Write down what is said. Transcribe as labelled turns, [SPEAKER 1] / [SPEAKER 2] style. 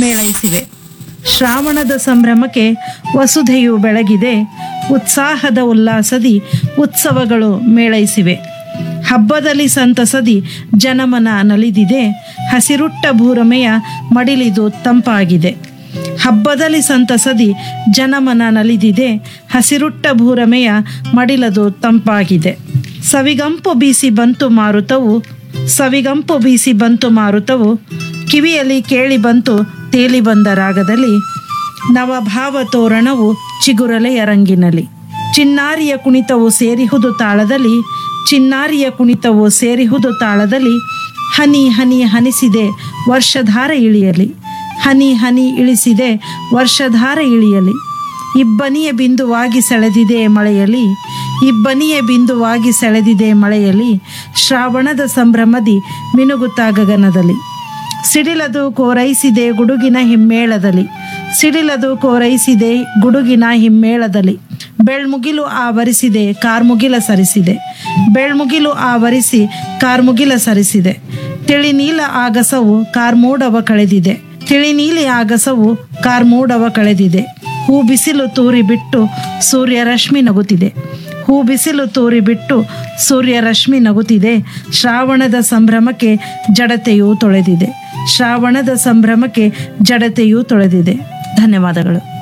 [SPEAKER 1] ಮೇಳೈಸಿವೆ ಶ್ರಾವಣದ ಸಂಭ್ರಮಕ್ಕೆ ವಸುಧೆಯು ಬೆಳಗಿದೆ ಉತ್ಸಾಹದ ಉಲ್ಲಾಸದಿ ಉತ್ಸವಗಳು ಮೇಳೈಸಿವೆ ಹಬ್ಬದಲ್ಲಿ ಸಂತಸದಿ ಜನಮನ ನಲಿದಿದೆ ಹಸಿರುಟ್ಟ ಭೂರಮೆಯ ಮಡಿಲಿದು ತಂಪಾಗಿದೆ ಹಬ್ಬದಲ್ಲಿ ಸಂತಸದಿ ಜನಮನ ನಲಿದಿದೆ ಹಸಿರುಟ್ಟ ಭೂರಮೆಯ ಮಡಿಲದು ತಂಪಾಗಿದೆ ಸವಿಗಂಪು ಬೀಸಿ ಬಂತು ಮಾರುತವು ಸವಿಗಂಪು ಬೀಸಿ ಬಂತು ಮಾರುತವು ಕಿವಿಯಲ್ಲಿ ಕೇಳಿ ಬಂತು ತೇಲಿ ಬಂದ ರಾಗದಲ್ಲಿ ನವಭಾವ ತೋರಣವು ಚಿಗುರಲೆಯ ರಂಗಿನಲ್ಲಿ ಚಿನ್ನಾರಿಯ ಕುಣಿತವು ಸೇರಿಹುದು ತಾಳದಲ್ಲಿ ಚಿನ್ನಾರಿಯ ಕುಣಿತವು ಸೇರಿಹುದು ತಾಳದಲ್ಲಿ ಹನಿ ಹನಿ ಹನಿಸಿದೆ ವರ್ಷಧಾರ ಇಳಿಯಲಿ ಹನಿ ಹನಿ ಇಳಿಸಿದೆ ವರ್ಷಧಾರ ಇಳಿಯಲಿ ಇಬ್ಬನಿಯ ಬಿಂದುವಾಗಿ ಸೆಳೆದಿದೆ ಮಳೆಯಲ್ಲಿ ಇಬ್ಬನಿಯ ಬಿಂದುವಾಗಿ ಸೆಳೆದಿದೆ ಮಳೆಯಲ್ಲಿ ಶ್ರಾವಣದ ಸಂಭ್ರಮದಿ ಮಿನುಗುತ್ತಾ ಗಗನದಲ್ಲಿ ಸಿಡಿಲದು ಕೋರೈಸಿದೆ ಗುಡುಗಿನ ಹಿಮ್ಮೇಳದಲ್ಲಿ ಸಿಡಿಲದು ಕೋರೈಸಿದೆ ಗುಡುಗಿನ ಹಿಮ್ಮೇಳದಲ್ಲಿ ಬೆಳ್ಮುಗಿಲು ಆವರಿಸಿದೆ ಕಾರ್ಮುಗಿಲ ಸರಿಸಿದೆ ಬೆಳ್ಮುಗಿಲು ಆವರಿಸಿ ಕಾರ್ಮುಗಿಲ ಸರಿಸಿದೆ ತಿಳಿನೀಲ ಆಗಸವು ಕಾರ್ಮೂಡವ ಕಳೆದಿದೆ ತಿಳಿನೀಲಿ ಆಗಸವು ಕಾರ್ಮೂಡವ ಕಳೆದಿದೆ ಹೂ ಬಿಸಿಲು ತೂರಿ ಬಿಟ್ಟು ಸೂರ್ಯ ರಶ್ಮಿ ನಗುತ್ತಿದೆ ಹೂ ಬಿಸಿಲು ತೂರಿ ಬಿಟ್ಟು ಸೂರ್ಯ ರಶ್ಮಿ ನಗುತ್ತಿದೆ ಶ್ರಾವಣದ ಸಂಭ್ರಮಕ್ಕೆ ಜಡತೆಯು ತೊಳೆದಿದೆ ಶ್ರಾವಣದ ಸಂಭ್ರಮಕ್ಕೆ ಜಡತೆಯು ತೊಳೆದಿದೆ ಧನ್ಯವಾದಗಳು